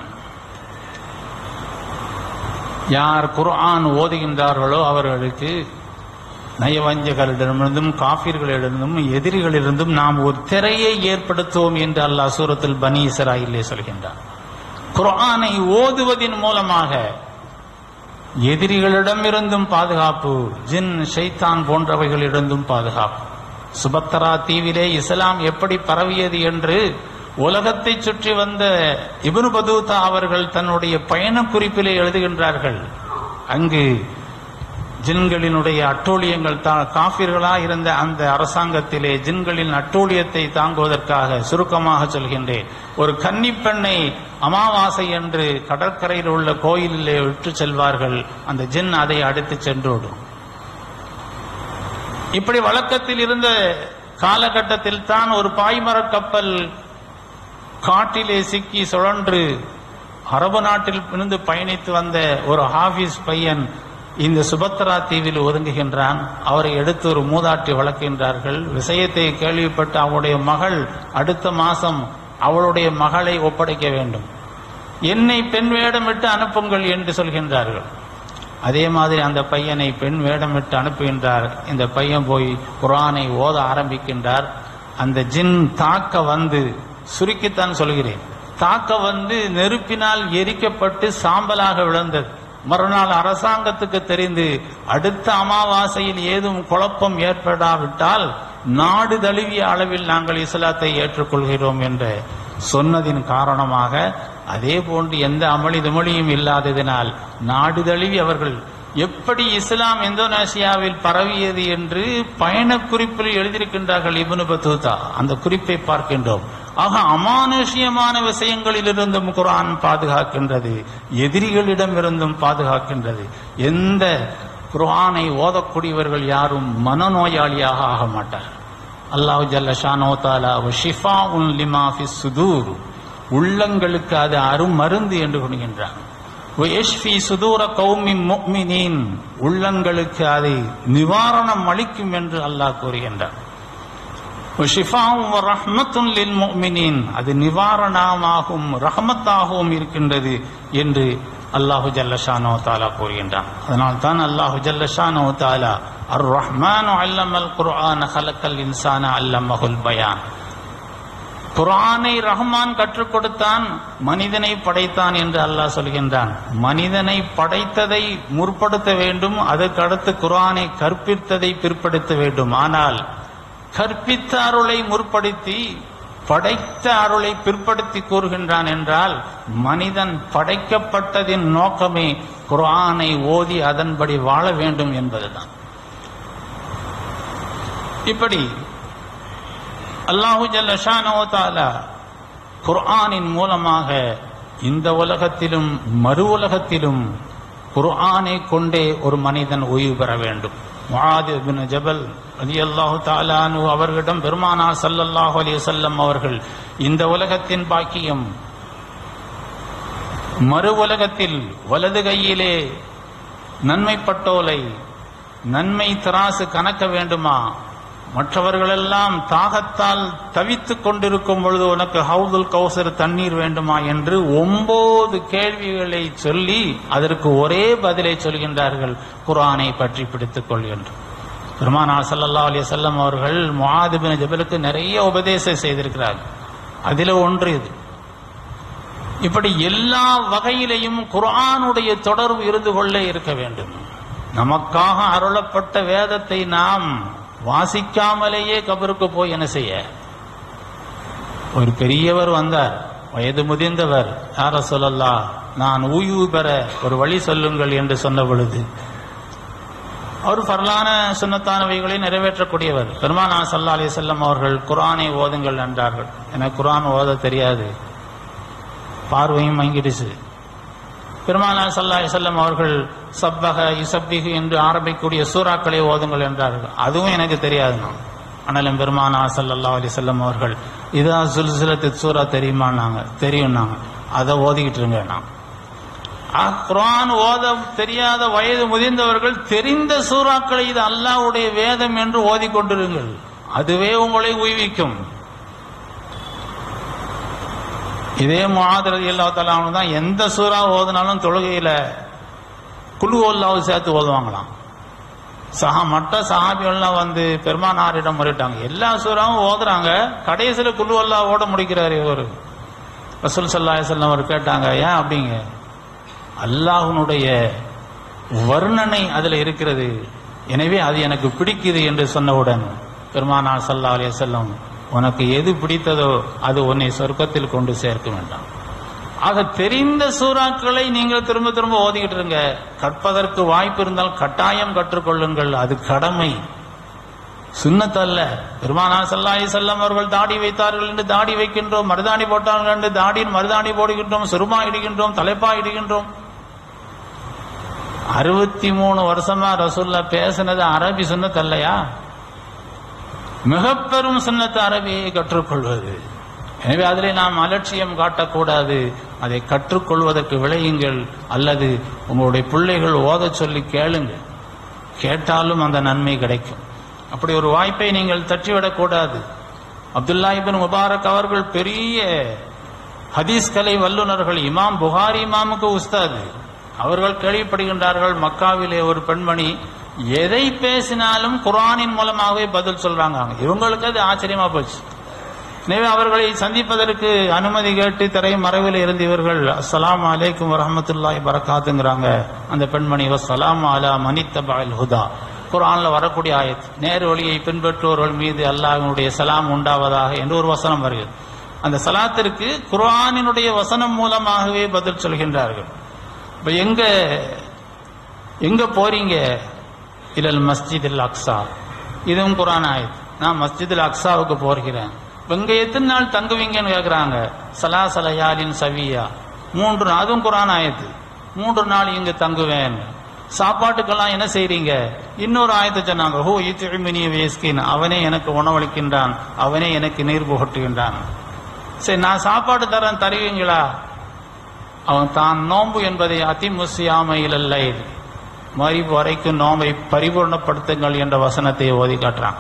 யார் குர்ஆன் ஓதுகின்றார்களோ அவர்களுக்கு நயவஞ்சகர்களிடமிருந்தும் காஃபிர்களிடமிருந்தும் எதிரிகளிலிருந்தும் நாம் ஒரு திரையை ஏற்படுத்துவோம் என்று அல்லாஹ் சூரத்தில் பனி இஸ்ராயிலே சொல்கின்றார் குர்ஆனை ஓதுவதின் மூலமாக எதிரிகளிடமிருந்தும் பாதுகாப்பு ஜின் ஷைத்தான் போன்றவைகளிலிருந்தும் பாதுகாப்பு சுபத்தரா தீவிலே இஸ்லாம் எப்படி பரவியது என்று உலகத்தை சுற்றி வந்த இப்னு பதூதா அவர்கள் தன்னுடைய பயண குறிப்பிலே எழுதுகின்றார்கள் அங்கு ஜின்களினுடைய அட்டூழியங்கள் தா காபிர்களா இருந்த அந்த அரசாங்கத்திலே ஜின்களின் அட்டூழியத்தை தாங்குவதற்காக சுருக்கமாக சொல்கின்றேன் ஒரு கன்னிப்பெண்ணை அமாவாசை என்று கடற்கரையில் உள்ள கோயிலிலே விட்டு செல்வார்கள் அந்த ஜின் அதை அடித்து சென்றோடும் இப்படி வழக்கத்தில் இருந்த காலகட்டத்தில் தான் ஒரு பாய்மரக் கப்பல் காட்டிலே சிக்கி சுழன்று அரபு நாட்டில் இருந்து பயணித்து வந்த ஒரு ஹாஃபிஸ் பையன் இந்த சுபத்ரா தீவில் ஒதுங்குகின்றான் அவரை எடுத்து ஒரு மூதாட்டி வளர்க்கின்றார்கள் விஷயத்தை கேள்விப்பட்டு அவருடைய மகள் அடுத்த மாசம் அவளுடைய மகளை ஒப்படைக்க வேண்டும் என்னை பெண் வேடமிட்டு அனுப்புங்கள் என்று சொல்கின்றார்கள் அதே மாதிரி அந்த பையனை பெண் வேடமிட்டு அனுப்புகின்றார் இந்த பையன் போய் குரானை ஓத ஆரம்பிக்கின்றார் அந்த ஜின் தாக்க வந்து சுருக்கித்தான் சொல்கிறேன் தாக்க வந்து நெருப்பினால் எரிக்கப்பட்டு சாம்பலாக விழுந்தது மறுநாள் அரசாங்கத்துக்கு தெரிந்து அடுத்த அமாவாசையில் ஏதும் குழப்பம் ஏற்படாவிட்டால் நாடு தழுவிய அளவில் நாங்கள் இஸ்லாத்தை ஏற்றுக்கொள்கிறோம் என்று சொன்னதின் காரணமாக அதே போன்று எந்த அமளி துமளியும் இல்லாததினால் நாடு தழுவி அவர்கள் எப்படி இஸ்லாம் இந்தோனேசியாவில் பரவியது என்று பயண குறிப்பில் எழுதியிருக்கின்றார்கள் இப்னு பத்தூதா அந்த குறிப்பை பார்க்கின்றோம் ஆக அமானுஷ்யமான விஷயங்களிலிருந்தும் குரான் பாதுகாக்கின்றது எதிரிகளிடமிருந்தும் பாதுகாக்கின்றது எந்த குர்ஆனை ஓதக்கூடியவர்கள் யாரும் மனநோயாளியாக ஆக மாட்டார் அல்லாஹ் ஜல்ல ஷானோ தாலா ஷிஃபா உன் லிமா ஃபி சுதூர் உள்ளங்களுக்கு அது அருமருந்து என்று கூறுகின்றான் வயஷ்ஃபி சுதூர கௌமி முக்மினீன் உள்ளங்களுக்கு அதை நிவாரணம் அளிக்கும் என்று அல்லாஹ் கூறுகின்றான் ஷிஃபாவும் ரஹ்மத்துன் லில் முஃமினீன் அது நிவாரணமாகவும் ரஹமத்தாகவும் இருக்கின்றது என்று அல்லாஹு ஜல்லஷானோ தாலா கூறுகின்றான் அதனால் தான் அல்லாஹு ஜல்லஷானோ தாலா அர் ரஹ்மான் அல்லமல் குர்ஆன் ஹலக்கல் இன்சான அல்லமஹுல் பயான் குர்ஆனை ரஹ்மான் கற்றுக் கொடுத்தான் மனிதனை படைத்தான் என்று அல்லாஹ் சொல்கின்றான் மனிதனை படைத்ததை முற்படுத்த வேண்டும் அதற்கடுத்து குர்ஆனை கற்பித்ததை பிற்படுத்த வேண்டும் ஆனால் கற்பித்த அருளை முற்படுத்தி படைத்த அருளை பிற்படுத்தி கூறுகின்றான் என்றால் மனிதன் படைக்கப்பட்டதின் நோக்கமே குர்ஆனை ஓதி அதன்படி வாழ வேண்டும் என்பதுதான் இப்படி அல்லாஹு ஜல்லஷானோ தாலா குர்ஆனின் மூலமாக இந்த உலகத்திலும் மறு உலகத்திலும் குர்ஆனை கொண்டே ஒரு மனிதன் ஓய்வு பெற வேண்டும் முஆது பின் ஜபல் அலி அல்லாஹு தாலானு அவர்களிடம் பெருமானார் சல்லல்லாஹு அலைஹி வஸல்லம் அவர்கள் இந்த உலகத்தின் பாக்கியம் மறு உலகத்தில் வலது கையிலே நன்மை பட்டோலை நன்மை திராசு கணக்க வேண்டுமா மற்றவர்களெல்லாம் தாகத்தால் தவித்துக் கொண்டிருக்கும் பொழுது உனக்கு ஹவுதுல் கௌசர் தண்ணீர் வேண்டுமா என்று ஒன்பது கேள்விகளை சொல்லி அதற்கு ஒரே பதிலை சொல்கின்றார்கள் குர்ஆனை பற்றி பிடித்துக் கொள்கின்றோம் பெருமானார் ஸல்லல்லாஹு அலைஹி வஸல்லம் அவர்கள் முஆது பின் ஜபலுக்கு நிறைய உபதேசம் செய்திருக்கிறார்கள் அதில ஒன்று இது இப்படி எல்லா வகையிலையும் குர்ஆனுடைய தொடர்பு இருந்து கொள்ளே இருக்க வேண்டும் நமக்காக அருளப்பட்ட வேதத்தை நாம் வாசிக்காமலேயே கபருக்கு போய் என்ன செய்ய ஒரு பெரியவர் வந்தார் வயது முதிர்ந்தவர் யார சொல்லல்லா நான் ஊய்வு பெற ஒரு வழி சொல்லுங்கள் என்று சொன்ன பொழுது அவர் பரலான சுண்ணத்தானவைகளை நிறைவேற்றக்கூடியவர் பெருமானா சல்லா அலி செல்லம் அவர்கள் குரானை ஓதுங்கள் என்றார்கள் எனக்கு குரான் ஓத தெரியாது பார்வையும் மங்கிடுச்சு பெருமானா சல்லா செல்லம் அவர்கள் சப்பக இசப்பிகு என்று ஆரம்பிக்கக்கூடிய சூறாக்களை ஓதுங்கள் என்றார்கள் அதுவும் எனக்கு தெரியாது நான் ஆனாலும் பெருமானா சல்லல்லா அலி செல்லம் அவர்கள் இதா சுல்சிலத்து சூறா தெரியுமான்னாங்க தெரியும் நாங்க அதை ஓதிக்கிட்டு இருங்க நான் குரான் ஓத தெரியாத வயது முதிர்ந்தவர்கள் தெரிந்த சூறாக்களை இது அல்லாஹ்வுடைய வேதம் என்று ஓதிக்கொண்டிருங்கள் அதுவே உங்களை உய்விக்கும் இதே முகாதிரதி அல்லா தலாவும் தான் எந்த சூறா ஓதுனாலும் தொழுகையில குழு ஒல்லாவை சேர்த்து ஓதுவாங்களாம் சஹா மற்ற சஹாபிகள்லாம் வந்து பெருமானாரிடம் முறையிட்டாங்க எல்லா சூறாவும் ஓதுறாங்க கடைசியில குழு அல்லா ஓட முடிக்கிறாரு இவர் ரசூல் சல்லா செல்லம் அவர் கேட்டாங்க ஏன் அப்படிங்க அல்லாஹ்வுடைய வர்ணனை அதுல இருக்கிறது எனவே அது எனக்கு பிடிக்குது என்று சொன்னவுடன் பெருமானார் சல்லா அலைய செல்லம் உனக்கு எது பிடித்ததோ அது உன்னை சொர்க்கத்தில் கொண்டு சேர்க்க வேண்டாம் ஆக தெரிந்த சூறாக்களை நீங்கள் திரும்ப திரும்ப ஓதிக்கிட்டு இருங்க கற்பதற்கு வாய்ப்பு இருந்தால் கட்டாயம் கற்றுக்கொள்ளுங்கள் அது கடமை சுண்ணத்தல்ல பெருமானா சல்லாஹி செல்லம் அவர்கள் தாடி வைத்தார்கள் என்று தாடி வைக்கின்றோம் மருதாணி போட்டார்கள் என்று தாடியின் மருதாணி போடுகின்றோம் சுருமா இடுகின்றோம் தலைப்பா இடுகின்றோம் அறுபத்தி மூணு வருஷமா ரசூல்லா பேசினது அரபி சுண்ணத்தல்லையா மிக பெரும் சுண்ணத்து அரபியை கற்றுக்கொள்வது எனவே அதிலே நாம் அலட்சியம் காட்டக்கூடாது அதை கற்றுக்கொள்வதற்கு விளையுங்கள் அல்லது உங்களுடைய பிள்ளைகள் ஓதச் சொல்லி கேளுங்கள் கேட்டாலும் அந்த நன்மை கிடைக்கும் அப்படி ஒரு வாய்ப்பை நீங்கள் தட்டிவிடக்கூடாது அப்துல்லா இபின் முபாரக் அவர்கள் பெரிய ஹதீஸ் கலை வல்லுநர்கள் இமாம் புகாரி இமாமுக்கு உஸ்தாது அவர்கள் கேள்விப்படுகின்றார்கள் மக்காவிலே ஒரு பெண்மணி எதை பேசினாலும் குர்ஆனின் மூலமாகவே பதில் சொல்றாங்க இவங்களுக்கு அது ஆச்சரியமா போச்சு எனவே அவர்களை சந்திப்பதற்கு அனுமதி கேட்டு திரை மறைவில் இருந்து இவர்கள் அஸ்ஸலாமு அலைக்கும் வரஹ்மத்துல்லாஹி பரக்காத்துங்கிறாங்க அந்த பெண்மணி வஸ்ஸலாம் அலா மனித்தபல் ஹுதா குர்ஆன்ல வரக்கூடிய ஆயத் நேர் வழியை பின்பற்றுவோர்கள் மீது அல்லாஹ்வினுடைய சலாம் உண்டாவதாக என்று ஒரு வசனம் வருகிறது அந்த சலாத்திற்கு குர்ஆனினுடைய வசனம் மூலமாகவே பதில் சொல்கின்றார்கள் இப்ப எங்க எங்க போறீங்க இல்லல் மஸ்ஜித் அல் அக்ஸா இதுவும் குர்ஆன் ஆயத் நான் மஸ்ஜித் அல் அக்ஸாவுக்கு போகிறேன் இப்ப இங்க எத்தனை நாள் தங்குவீங்கன்னு கேக்குறாங்க சலாசலயாலின் சவியா மூன்று நாள் அதுவும் குர்ஆன் ஆயத்து மூன்று நாள் இங்கு தங்குவேன் சாப்பாட்டுக்கெல்லாம் என்ன செய்றீங்க இன்னொரு ஆயத்தை சொன்னாங்க ஹோ இத்திமினி வேஸ்கின் அவனே எனக்கு உணவளிக்கின்றான் அவனே எனக்கு நீர் புகட்டுகின்றான் சரி நான் சாப்பாடு தரேன் தருவீங்களா அவன் தான் நோன்பு என்பதை அதிமுசியாமையில் இல்லை மறிவு வரைக்கும் நோம்பை பரிபூர்ணப்படுத்துங்கள் என்ற வசனத்தை ஓதி காட்டுறான்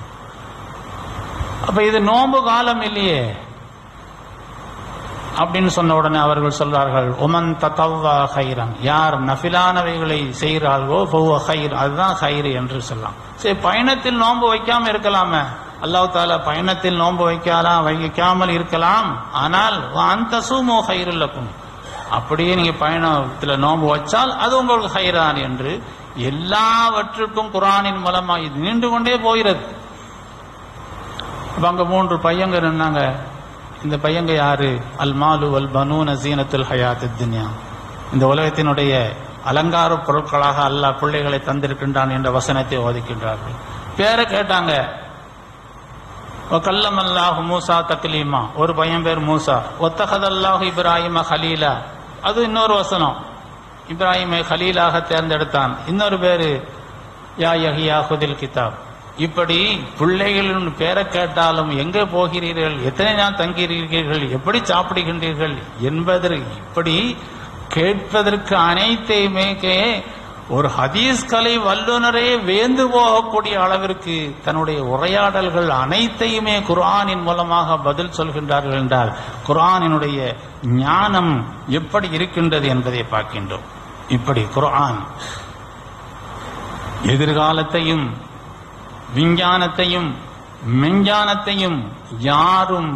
அப்ப இது நோன்பு காலம் இல்லையே அப்படின்னு சொன்ன உடனே அவர்கள் சொல்றார்கள் உமன் தத்தவ்வா ஹைரன் யார் நஃபிலானவைகளை செய்கிறார்களோ ஃபௌவ ஹைர் அதுதான் ஹைர் என்று சொல்லலாம் சரி பயணத்தில் நோன்பு வைக்காம இருக்கலாமே அல்லாஹ் தாலா பயணத்தில் நோன்பு வைக்கலாம் வைக்காமல் இருக்கலாம் ஆனால் அந்த சூமோ ஹைருல்லக்கும் அப்படியே நீங்க பயணத்துல நோன்பு வச்சால் அது உங்களுக்கு ஹைரான் என்று எல்லாவற்றுக்கும் குரானின் மூலமா இது நீண்டு கொண்டே போகிறது அப்ப அங்க மூன்று பையங்க நின்னாங்க இந்த பையங்க யாரு அல் மாலு அல் பனூன ஜீனத்துல் ஹயாத் துன்யா இந்த உலகத்தினுடைய அலங்கார பொருட்களாக அல்லாஹ் பிள்ளைகளை தந்திருக்கின்றான் என்ற வசனத்தை ஓதிக்கின்றார்கள் பேரை கேட்டாங்க கல்லம் அல்லாஹு மூசா தக்லீமா ஒரு பையன் பேர் மூசா ஒத்தகத் அல்லாஹு இப்ராஹிம ஹலீலா அது இன்னொரு வசனம் இப்ராஹிமை ஹலீலாக தேர்ந்தெடுத்தான் இன்னொரு பேரு யா யஹியா ஹுதில் கிதாப் இப்படி பிள்ளைகளின் பேரை கேட்டாலும் எங்கே போகிறீர்கள் எத்தனை நாள் தங்கிறீர்கள் எப்படி சாப்பிடுகின்றீர்கள் என்பதற்கு இப்படி கேட்பதற்கு அனைத்தையுமே கே- ஒரு ஹதீஸ் கலை வல்லுனரே வேந்து போகக்கூடிய அளவிற்கு தன்னுடைய உரையாடல்கள் அனைத்தையுமே குர்ஆனின் மூலமாக பதில் சொல்கின்றார்கள் என்றால் குர்ஆனினுடைய ஞானம் எப்படி இருக்கின்றது என்பதை பார்க்கின்றோம் இப்படி குர்ஆன் எதிர்காலத்தையும் விஞ்ஞானத்தையும் மெஞ்ஞானத்தையும் யாரும்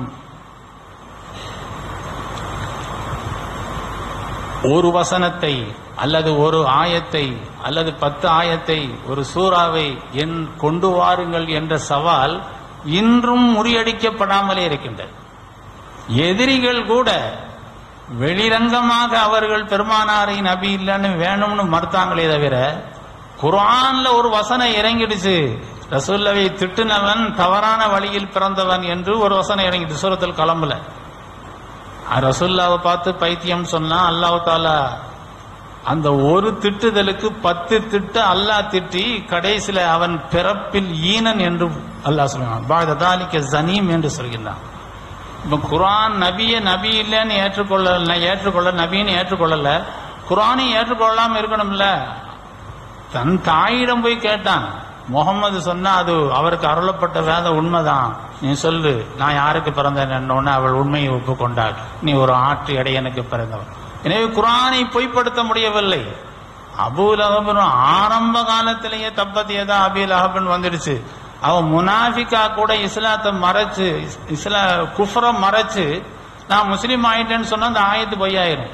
ஒரு வசனத்தை அல்லது ஒரு ஆயத்தை அல்லது பத்து ஆயத்தை ஒரு சூறாவை என் கொண்டு வாருங்கள் என்ற சவால் இன்றும் முறியடிக்கப்படாமலே இருக்கின்றது எதிரிகள் கூட வெளிரங்கமாக அவர்கள் பெருமானாரை நபி இல்லைன்னு வேணும்னு மறுத்தாங்களே தவிர குர்ஆன்ல ஒரு வசனம் இறங்கிடுச்சு ரசூல்லவை திட்டுனவன் தவறான வழியில் பிறந்தவன் என்று ஒரு வசனம் இறங்கிடுச்சு சூரத்தில் கலம்புல ரசூல்லாவை பார்த்து பைத்தியம் சொன்னா அல்லாஹ் தாலா அந்த ஒரு திட்டுதலுக்கு பத்து திட்டு அல்லாஹ் திட்டி கடைசியில அவன் பிறப்பில் ஈனன் என்று அல்லாஹ் சொல்றான் பாததாலிக்க ஜனீம் என்று சொல்கின்றான் இப்ப குர்ஆன் நபிய நபி இல்லைன்னு ஏற்றுக்கொள்ள ஏற்றுக்கொள்ள நபின்னு ஏற்றுக்கொள்ளல குர்ஆனை ஏற்றுக்கொள்ளாம இருக்கணும்ல தன் தாயிடம் போய் கேட்டான் முகம்மது சொன்னா அது அவருக்கு அருளப்பட்ட வேத உண்மைதான் நீ சொல்லு நான் யாருக்கு பிறந்தேன் உடனே அவள் உண்மையை ஒப்புக்கொண்டாள் நீ ஒரு ஆற்று இடையனுக்கு பிறந்தவன் எனவே குர்ஆனை பொய்ப்படுத்த முடியவில்லை அபூல் அஹபன் ஆரம்ப காலத்திலேயே தப்பத்தியதா அபீல் அஹபன் வந்துடுச்சு அவன் முனாஃபிகா கூட இஸ்லாத்தை மறைச்சு இஸ்லா குஃப்ரம் மறைச்சு நான் முஸ்லீம் ஆயிட்டேன்னு சொன்னா அந்த ஆயத்து பொய்யாயிரும்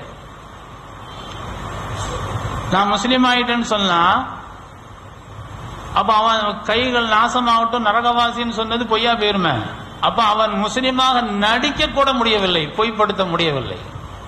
நான் முஸ்லீம் ஆயிட்டேன்னு சொன்னா அப்ப அவன் கைகள் நாசமாகட்டும் நரகவாசின்னு சொன்னது பொய்யா போயிருமே அப்ப அவன் முஸ்லீமாக நடிக்க கூட முடியவில்லை பொய்ப்படுத்த முடியவில்லை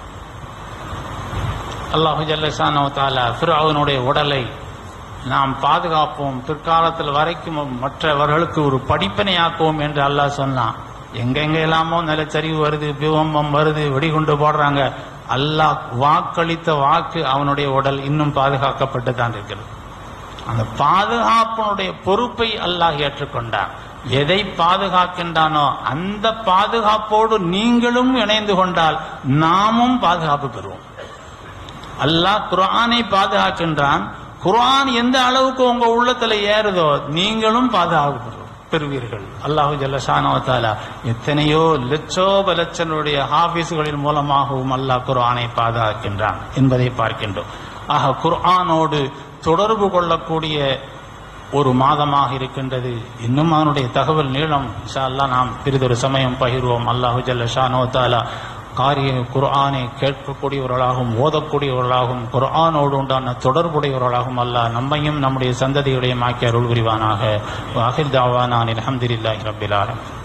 அல்லாஹு ஜல்லஷானோ தாலா ஃபிரௌனுடைய உடலை நாம் பாதுகாப்போம் பிற்காலத்தில் வரைக்கும் மற்றவர்களுக்கு ஒரு படிப்பினையாக்குவோம் என்று அல்லாஹ் சொன்னான் எங்கெங்க எல்லாமோ நிலச்சரிவு வருது பூகம்பம் வருது வெடிகுண்டு போடுறாங்க அல்லாஹ் வாக்களித்த வாக்கு அவனுடைய உடல் இன்னும் பாதுகாக்கப்பட்டு தான் இருக்கிறது அந்த பாதுகாப்பினுடைய பொறுப்பை அல்லாஹ் ஏற்றுக்கொண்டான் எதை பாதுகாக்கின்றானோ அந்த பாதுகாப்போடு நீங்களும் இணைந்து கொண்டால் நாமும் பாதுகாப்பு பெறுவோம் அல்லாஹ் குர்ஆனை பாதுகாக்கின்றான் குர்ஆன் எந்த அளவுக்கு உங்க உள்ளத்துல ஏறுதோ நீங்களும் பாதுகாப்பு பெறுவோம் பெறுவீர்கள் அல்லாஹு ஜல்லஷானோ தாலா எத்தனையோ லட்சோப லட்சனுடைய ஹாபீஸ்களின் மூலமாகவும் அல்லாஹ் குர்ஆனை பாதுகாக்கின்றான் என்பதை பார்க்கின்றோம் ஆக குர்ஆனோடு தொடர்பு கொள்ளக்கூடிய ஒரு மாதமாக இருக்கின்றது இன்னும் அதனுடைய தகவல் நீளம் இன்ஷா அல்லாஹ் நாம் பிறிதொரு சமயம் பகிர்வோம் அல்லாஹு ஜல்ல ஷானோ தாலா காரிய குர்ஆனை கேட்கக்கூடியவர்களாகவும் ஓதக்கூடியவர்களாகவும் குர்ஆனோடு உண்டான தொடர்புடையவர்களாகவும் அல்லாஹ் நம்மையும் நம்முடைய சந்ததிகளையும் ஆக்கி அருள் புரிவானாக அகில் தாவானான் அலமதுல்லாஹி ரபில் ஆலமீன்